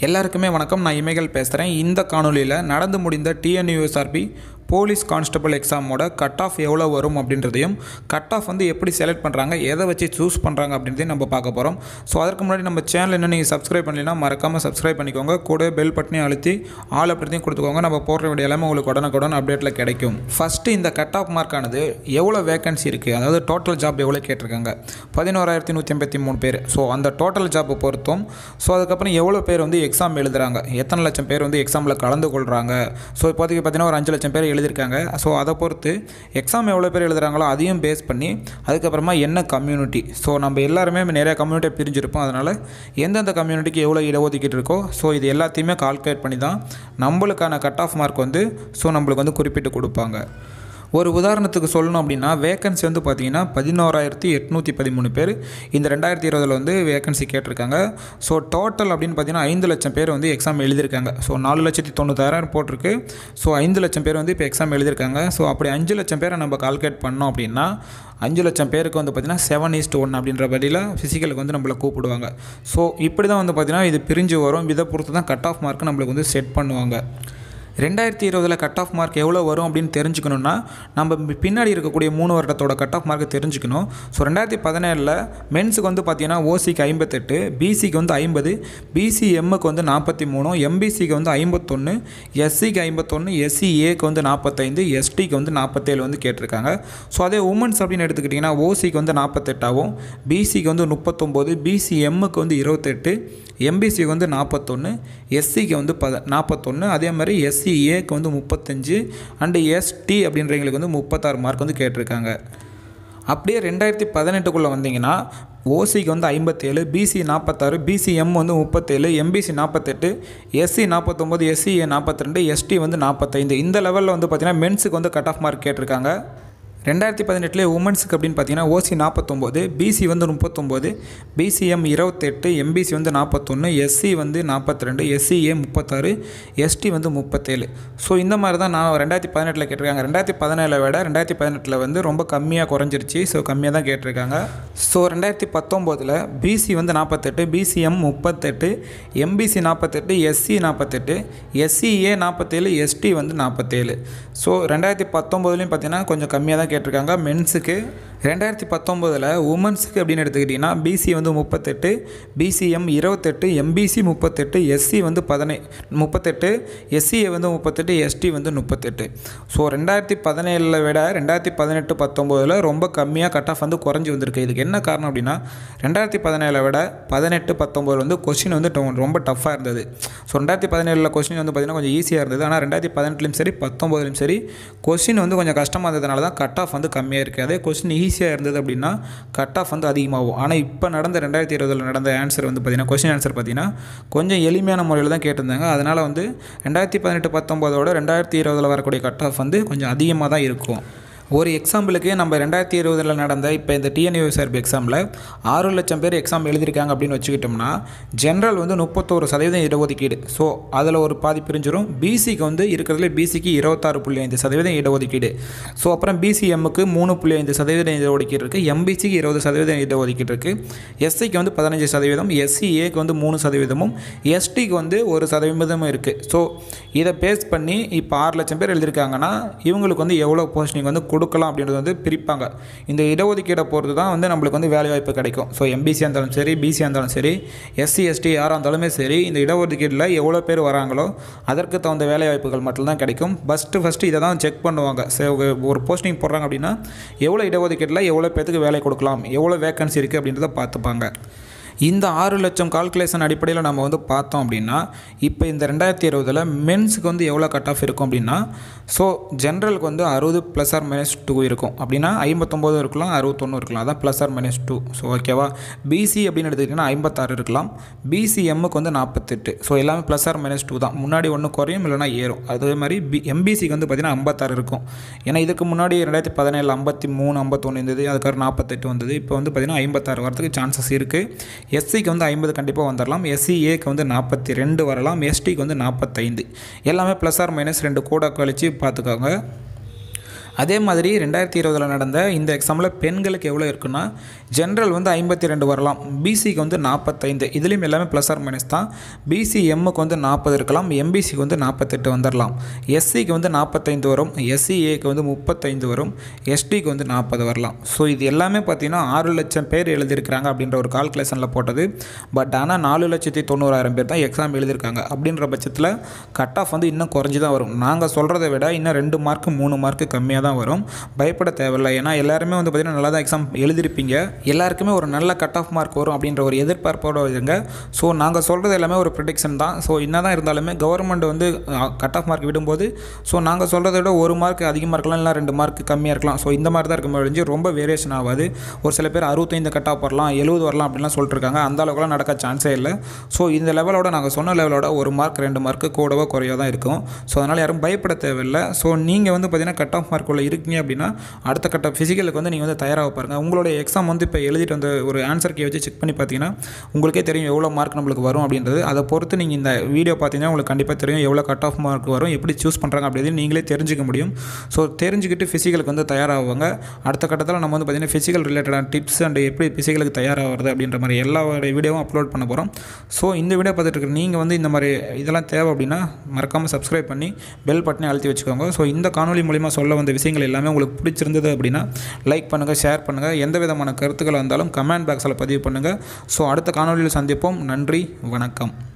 எல்லாருக்குமே வணக்கம் நான் இமைகள் பேசுகிறேன் இந்த காணொலியில் நடந்து முடிந்த டிஎன்யூஎஸ்ஆர்பி போலீஸ் கான்ஸ்டபிள் எக்ஸாமோட கட் ஆஃப் எவ்வளோ வரும் அப்படின்றதையும் கட் ஆஃப் வந்து எப்படி செலக்ட் பண்ணுறாங்க எதை வச்சு சூஸ் பண்ணுறாங்க அப்படின்றதையும் நம்ம பார்க்க போகிறோம் ஸோ அதற்கு முன்னாடி நம்ம சேனல் இன்னும் நீங்கள் சப்ஸ்கிரைப் பண்ணலைன்னா மறக்காமல் சப்ஸ்கிரைப் பண்ணிக்கோங்க கூட பெல் பட்டனையும் அழுத்தி ஆல் அப்படித்தையும் கொடுத்துக்கோங்க நம்ம போடுற வீடியோ எல்லாமே உங்களுக்கு உடனுக்குடன் அப்டேட்டில் கிடைக்கும் ஃபஸ்ட்டு இந்த கட் ஆஃப் மார்க்கானது எவ்வளோ வேகன்சி இருக்குது அதாவது டோட்டல் ஜாப் எவ்வளோ கேட்டிருக்காங்க பதினோராயிரத்தி நூற்றி எண்பத்தி மூணு பேர் ஸோ அந்த டோட்டல் ஜாப்பை பொறுத்தும் ஸோ அதுக்கப்புறம் எவ்வளோ பேர் வந்து எக்ஸாம் எழுதுறாங்க எத்தனை லட்சம் பேர் வந்து எக்ஸாமில் கலந்து கொள்கிறாங்க ஸோ இப்போதைக்கு பார்த்தீங்கன்னா ஒரு அஞ்சு லட்சம் பேர் எழுதியிருக்காங்க ஸோ அதை பொறுத்து எக்ஸாம் எவ்வளோ பேர் எழுதுறாங்களோ அதையும் பேஸ் பண்ணி அதுக்கப்புறமா என்ன கம்யூனிட்டி ஸோ நம்ம எல்லாருமே நிறைய கம்யூனிட்டியை பிரிஞ்சிருப்போம் அதனால் எந்தெந்த கம்யூனிட்டிக்கு எவ்வளோ இடஒதுக்கீடு இருக்கோ ஸோ இது எல்லாத்தையுமே கால்குலேட் பண்ணி தான் நம்மளுக்கான கட் ஆஃப் மார்க் வந்து ஸோ நம்மளுக்கு வந்து குறிப்பிட்டு கொடுப்பாங்க ஒரு உதாரணத்துக்கு சொல்லணும் அப்படின்னா வேகன்சி வந்து பார்த்தீங்கன்னா பதினோராயிரத்தி எட்நூற்றி பதிமூணு பேர் இந்த ரெண்டாயிரத்தி இருபதில் வந்து வேகன்சி கேட்டிருக்காங்க ஸோ டோட்டல் அப்படின்னு பார்த்தீங்கன்னா ஐந்து லட்சம் பேர் வந்து எக்ஸாம் எழுதியிருக்காங்க ஸோ நாலு லட்சத்தி தொண்ணூத்தாயிரம் போட்டிருக்கு ஸோ ஐந்து லட்சம் பேர் வந்து இப்போ எக்ஸாம் எழுதியிருக்காங்க ஸோ அப்படி அஞ்சு லட்சம் பேரை நம்ம கால்குலேட் பண்ணோம் அப்படின்னா அஞ்சு லட்சம் பேருக்கு வந்து பார்த்திங்கன்னா செவன் ஈஸ்ட் ஒன் அப்படின்ற படியில் ஃபிசிக்கலுக்கு வந்து நம்மளை கூப்பிடுவாங்க ஸோ இப்படி தான் வந்து பார்த்திங்கன்னா இது பிரிஞ்சு வரும் இதை பொறுத்து தான் கட் ஆஃப் மார்க் நம்மளுக்கு வந்து செட் பண்ணுவாங்க ரெண்டாயிரத்தி இருபதில் கட் ஆஃப் மார்க் எவ்வளோ வரும் அப்படின்னு தெரிஞ்சுக்கணுன்னா நம்ம பின்னாடி இருக்கக்கூடிய மூணு வருடத்தோட கட் ஆஃப் மார்க் தெரிஞ்சுக்கணும் ஸோ ரெண்டாயிரத்தி பதினேழில் மென்ஸுக்கு வந்து பார்த்தீங்கன்னா ஓசிக்கு ஐம்பத்தெட்டு பிசிக்கு வந்து ஐம்பது பிசிஎம்முக்கு வந்து நாற்பத்தி மூணு எம்பிசிக்கு வந்து ஐம்பத்தொன்று எஸ்சிக்கு ஐம்பத்தொன்று எஸ்சிஏக்கு வந்து நாற்பத்தைந்து எஸ்டிக்கு வந்து நாற்பத்தேழு வந்து கேட்டிருக்காங்க ஸோ அதே உமன்ஸ் அப்படின்னு எடுத்துக்கிட்டிங்கன்னா ஓசிக்கு வந்து நாற்பத்தெட்டாகவும் பிசிக்கு வந்து முப்பத்தொம்போது பிசிஎம்முக்கு வந்து இருபத்தெட்டு எம்பிசிக்கு வந்து நாற்பத்தொன்று எஸ்சிக்கு வந்து பத நாற்பத்தொன்று அதே மாதிரி எஸ்சிஏக்கு வந்து முப்பத்தஞ்சு அண்டு எஸ்டி அப்படின்றவங்களுக்கு வந்து முப்பத்தாறு மார்க் வந்து கேட்டிருக்காங்க அப்படியே ரெண்டாயிரத்தி பதினெட்டுக்குள்ளே வந்தீங்கன்னா ஓசிக்கு வந்து ஐம்பத்தேழு பிசி நாற்பத்தாறு பிசிஎம் வந்து முப்பத்தேழு எம்பிசி நாற்பத்தெட்டு எஸ்சி நாற்பத்தொம்போது எஸ்சிஏ நாற்பத்தி ரெண்டு எஸ்டி வந்து நாற்பத்தைந்து இந்த லெவலில் வந்து பார்த்திங்கன்னா மென்ஸுக்கு வந்து கட் ஆஃப் மார்க் கேட்டிருக்காங்க ரெண்டாயிரத்தி பதினெட்டுலேயே உமன்ஸுக்கு அப்படின்னு பார்த்தீங்கன்னா ஓசி நாற்பத்தொம்போது பிசி வந்து முப்பத்தொம்போது பிசிஎம் இருபத்தெட்டு எம்பிசி வந்து நாற்பத்தொன்று எஸ்சி வந்து நாற்பத்தி ரெண்டு எஸ்சிஏ முப்பத்தாறு எஸ்டி வந்து முப்பத்தேழு ஸோ இந்த மாதிரி தான் நான் ரெண்டாயிரத்தி பதினெட்டில் கேட்டிருக்காங்க ரெண்டாயிரத்தி பதினேழை விட ரெண்டாயிரத்தி பதினெட்டில் வந்து ரொம்ப கம்மியாக குறைஞ்சிருச்சு ஸோ கம்மியாக தான் கேட்டிருக்காங்க ஸோ ரெண்டாயிரத்தி பத்தொம்போதில் பிசி வந்து நாற்பத்தெட்டு பிசிஎம் முப்பத்தெட்டு எம்பிசி நாற்பத்தெட்டு எஸ்சி நாற்பத்தெட்டு எஸ்சிஏ நாற்பத்தேழு எஸ்டி வந்து நாற்பத்தேழு ஸோ ரெண்டாயிரத்தி பத்தொம்போதுலேயும் பார்த்தீங்கன்னா கொஞ்சம் கம்மியாக தான் கேட்டிருக்காங்க மென்ஸுக்கு ரெண்டாயிரத்தி பத்தொம்போதில் உமன்ஸுக்கு அப்படின்னு எடுத்துக்கிட்டிங்கன்னா பிசி வந்து முப்பத்தெட்டு பிசிஎம் இருபத்தெட்டு எம்பிசி முப்பத்தெட்டு எஸ்சி வந்து பதினை முப்பத்தெட்டு எஸ்சிஏ வந்து முப்பத்தெட்டு எஸ்டி வந்து முப்பத்தெட்டு ஸோ ரெண்டாயிரத்தி பதினேழில் விட ரெண்டாயிரத்தி பதினெட்டு பத்தொம்போதில் ரொம்ப கம்மியாக கட் ஆஃப் வந்து குறைஞ்சி வந்திருக்கு இதுக்கு என்ன காரணம் அப்படின்னா ரெண்டாயிரத்தி பதினேழை விட பதினெட்டு பத்தொம்போது வந்து கொஸ்டின் வந்து டொ- ரொம்ப டஃப்பாக இருந்தது ஸோ ரெண்டாயிரத்தி பதினேழில் கொஸ்டின் வந்து பார்த்திங்கன்னா கொஞ்சம் ஈஸியாக இருந்தது ஆனால் ரெண்டாயிரத்தி பதினெட்டுலையும் சரி பத்தொம்போதுலையும் சரி கொஸ்டின் வந்து கொஞ்சம் கஷ்டமாக இருந்ததுனால தான் கட் ஆஃப் வந்து கம்மியாக இருக்குது அதே கொஸ்டின் ஈஸியாக இருந்தது அப்படின்னா கட் ஆஃப் வந்து அதிகமாகும் ஆனால் இப்போ நடந்த ரெண்டாயிரத்தி இருபதில் நடந்த ஆன்சர் வந்து பார்த்திங்கன்னா கொஸ்டின் ஆன்சர் பார்த்திங்கன்னா கொஞ்சம் எளிமையான முறையில் தான் கேட்டிருந்தாங்க அதனால் வந்து ரெண்டாயிரத்தி பதினெட்டு பத்தொம்போதோட ரெண்டாயிரத்தி இருபதில் வரக்கூடிய கட் ஆஃப் வந்து கொஞ்சம் அதிகமாக தான் இருக்கும் ஒரு எக்ஸாம்பிளுக்கு நம்ம ரெண்டாயிரத்தி இருபதில் நடந்த இப்போ இந்த டிஎன்யூஎஸ்ஆர்பி எக்ஸாமில் ஆறு லட்சம் பேர் எக்ஸாம் எழுதியிருக்காங்க அப்படின்னு வச்சுக்கிட்டோம்னா ஜென்ரல் வந்து முப்பத்தோரு சதவீதம் இடஒதுக்கீடு ஸோ அதில் ஒரு பாதி பிரிஞ்சிடும் பிசிக்கு வந்து இருக்கிறதுல பிசிக்கு இருபத்தாறு புள்ளி ஐந்து சதவீதம் இடஒதுக்கீடு ஸோ அப்புறம் பிசிஎம்முக்கு மூணு புள்ளி ஐந்து சதவீதம் இடஒதுக்கீடு இருக்குது எம்பிசிக்கு இருபது சதவீதம் இடஒதுக்கீடு இருக்குது எஸ்சிக்கு வந்து பதினஞ்சு சதவீதம் எஸ்சிஏக்கு வந்து மூணு சதவீதமும் எஸ்டிக்கு வந்து ஒரு சதவீதமும் இருக்குது ஸோ இதை பேஸ் பண்ணி இப்போ ஆறு லட்சம் பேர் எழுதியிருக்காங்கன்னா இவங்களுக்கு வந்து எவ்வளோ போஸ்டிங் வந்து கொடுக்கலாம் அப்படின்றது வந்து பிரிப்பாங்க இந்த இடஒதுக்கீடை பொறுத்து தான் வந்து நம்மளுக்கு வந்து வேலைவாய்ப்பு கிடைக்கும் ஸோ எம்பிசியாக இருந்தாலும் சரி பிசியாக இருந்தாலும் சரி எஸ்சி எஸ்டி யாராக இருந்தாலுமே சரி இந்த இடஒதுக்கீட்டில் எவ்வளோ பேர் வராங்களோ அதற்கு தகுந்த வேலைவாய்ப்புகள் மட்டும்தான் கிடைக்கும் ஃபஸ்ட்டு ஃபஸ்ட்டு இதை தான் செக் பண்ணுவாங்க சரி ஒரு போஸ்டிங் போடுறாங்க அப்படின்னா எவ்வளோ இடஒதுக்கீட்டில் எவ்வளோ பேத்துக்கு வேலை கொடுக்கலாம் எவ்வளோ வேகன்சி இருக்குது அப்படின்றத பார்த்துப்பாங்க இந்த ஆறு லட்சம் கால்குலேஷன் அடிப்படையில் நம்ம வந்து பார்த்தோம் அப்படின்னா இப்போ இந்த ரெண்டாயிரத்தி இருபதில் மென்ஸுக்கு வந்து எவ்வளோ கட் ஆஃப் இருக்கும் அப்படின்னா ஸோ ஜென்ரலுக்கு வந்து அறுபது ப்ளஸ் ஆர் மைனஸ் டூ இருக்கும் அப்படின்னா ஐம்பத்தொம்போது இருக்கலாம் அறுபத்தொன்று இருக்கலாம் அதான் plus or minus two so ஓகேவா பிசி அப்படின்னு எடுத்துக்கிட்டிங்கன்னா ஐம்பத்தாறு இருக்கலாம் பிசிஎம்முக்கு வந்து நாற்பத்தெட்டு ஸோ எல்லாமே ப்ளஸ் ஆர் மைனஸ் டூ தான் முன்னாடி ஒன்று குறையும் இல்லைனா ஏறும் அதே மாதிரி பி எம்பிசிக்கு வந்து பார்த்திங்கன்னா ஐம்பத்தாறு இருக்கும் ஏன்னா இதுக்கு முன்னாடி ரெண்டாயிரத்தி பதினேழு ஐம்பத்தி மூணு ஐம்பத்தொன்று இருந்தது அதுக்கப்புறம் நாற்பத்தெட்டு வந்தது இப்போ வந்து பார்த்திங்கன்னா ஐம்பத்தாறு வரதுக்கு சான்சஸ் இருக்குது எஸ்சிக்கு வந்து ஐம்பது கண்டிப்பாக வந்துடலாம் எஸ்சிஏக்கு வந்து நாற்பத்தி ரெண்டு வரலாம் எஸ்டிக்கு வந்து நாற்பத்தைந்து எல்லாமே ப்ளஸ் ஆர் மைனஸ் ரெண்டு கூட கழித்து பார்த்துக்கோங்க அதே மாதிரி ரெண்டாயிரத்தி இருபதில் நடந்த இந்த எக்ஸாமில் பெண்களுக்கு எவ்வளோ இருக்குன்னா ஜென்ரல் வந்து ஐம்பத்தி ரெண்டு வரலாம் பிசிக்கு வந்து நாற்பத்தைந்து இதுலேயும் எல்லாமே ப்ளஸ் ஆர் மைனஸ் தான் பிசி எம்முக்கு வந்து நாற்பது இருக்கலாம் எம்பிசிக்கு வந்து நாற்பத்தெட்டு வந்துடலாம் எஸ்சிக்கு வந்து நாற்பத்தைந்து வரும் எஸ்சிஏக்கு வந்து முப்பத்தைந்து வரும் எஸ்டிக்கு வந்து நாற்பது வரலாம் ஸோ இது எல்லாமே பார்த்தீங்கன்னா ஆறு லட்சம் பேர் எழுதியிருக்கிறாங்க அப்படின்ற ஒரு கால்குலேஷனில் போட்டது பட் ஆனால் நாலு லட்சத்தி தொண்ணூறாயிரம் பேர் தான் எக்ஸாம் எழுதியிருக்காங்க அப்படின்ற பட்சத்தில் கட் ஆஃப் வந்து இன்னும் குறைஞ்சி தான் வரும் நாங்கள் சொல்கிறத விட இன்னும் ரெண்டு மார்க்கு மூணு மார்க்கு கம்மியாக தான் வரும் பயப்பட தேவையில்லை ஏன்னா எல்லாருமே வந்து பார்த்திங்கன்னா நல்லா தான் எக்ஸாம் எழுதிருப்பீங்க எல்லாருக்குமே ஒரு நல்ல கட் ஆஃப் மார்க் வரும் அப்படின்ற ஒரு எதிர்பார்ப்போடு இருங்க ஸோ நாங்கள் சொல்கிறது எல்லாமே ஒரு ப்ரிடிக்ஷன் தான் ஸோ என்ன தான் இருந்தாலுமே கவர்மெண்ட் வந்து கட் ஆஃப் மார்க் விடும்போது ஸோ நாங்கள் சொல்கிறத விட ஒரு மார்க் அதிகமாக இருக்கலாம் இல்லை ரெண்டு மார்க் கம்மியாக இருக்கலாம் ஸோ இந்த மாதிரி தான் இருக்கும் ஒழிஞ்சு ரொம்ப வேரியேஷன் ஆகாது ஒரு சில பேர் அறுபத்தைந்து கட் ஆஃப் வரலாம் எழுபது வரலாம் அப்படின்லாம் சொல்லிட்டு இருக்காங்க அந்த அளவுக்குலாம் நடக்க சான்ஸே இல்லை ஸோ இந்த லெவலோட நாங்கள் சொன்ன லெவலோட ஒரு மார்க் ரெண்டு மார்க்கு கூடவோ குறையோ தான் இருக்கும் ஸோ அதனால் யாரும் பயப்பட தேவையில்லை ஸோ நீங்கள் வந்து பார்த்தீங்கன்னா கட் ஆஃப் மார்க் உள்ள இருக்கீங்க அப்படின்னா அடுத்த கட்ட ஃபிசிக்கலுக்கு வந்து நீங்கள் வந்து தயாராக பாருங்கள் உங்களுடைய எக்ஸாம் வந்து இப்போ எழுதிட்டு வந்த ஒரு ஆன்சர் கே வச்சு செக் பண்ணி பார்த்தீங்கன்னா உங்களுக்கே தெரியும் எவ்வளோ மார்க் நம்மளுக்கு வரும் அப்படின்றது அதை பொறுத்து நீங்கள் இந்த வீடியோ பார்த்தீங்கன்னா உங்களுக்கு கண்டிப்பாக தெரியும் எவ்வளோ கட் ஆஃப் மார்க் வரும் எப்படி சூஸ் பண்ணுறாங்க அப்படின்னு நீங்களே தெரிஞ்சுக்க முடியும் ஸோ தெரிஞ்சுக்கிட்டு ஃபிசிக்கலுக்கு வந்து தயாராகுவாங்க அடுத்த கட்டத்தில் நம்ம வந்து பார்த்தீங்கன்னா ஃபிசிக்கல் ரிலேட்டடான டிப்ஸ் அண்ட் எப்படி ஃபிசிக்கலுக்கு தயாராகிறது அப்படின்ற மாதிரி எல்லா வீடியோவும் அப்லோட் பண்ண போகிறோம் ஸோ இந்த வீடியோ பார்த்துட்டு இருக்கிற நீங்கள் வந்து இந்த மாதிரி இதெல்லாம் தேவை அப்படின்னா மறக்காமல் சப்ஸ்கிரைப் பண்ணி பெல் பட்டனை அழுத்தி வச்சுக்கோங்க ஸோ இந்த காணொலி மூலிமா சொல்ல வந்த விஷயங்கள் எல்லாமே உங்களுக்கு பிடிச்சிருந்தது அப்படின்னா லைக் பண்ணுங்கள் ஷேர் பண்ணுங்கள் எந்த விதமான கருத்துக்கள் வந்தாலும் கமெண்ட் பாக்ஸில் பதிவு பண்ணுங்கள் ஸோ அடுத்த காணொலியில் சந்திப்போம் நன்றி வணக்கம்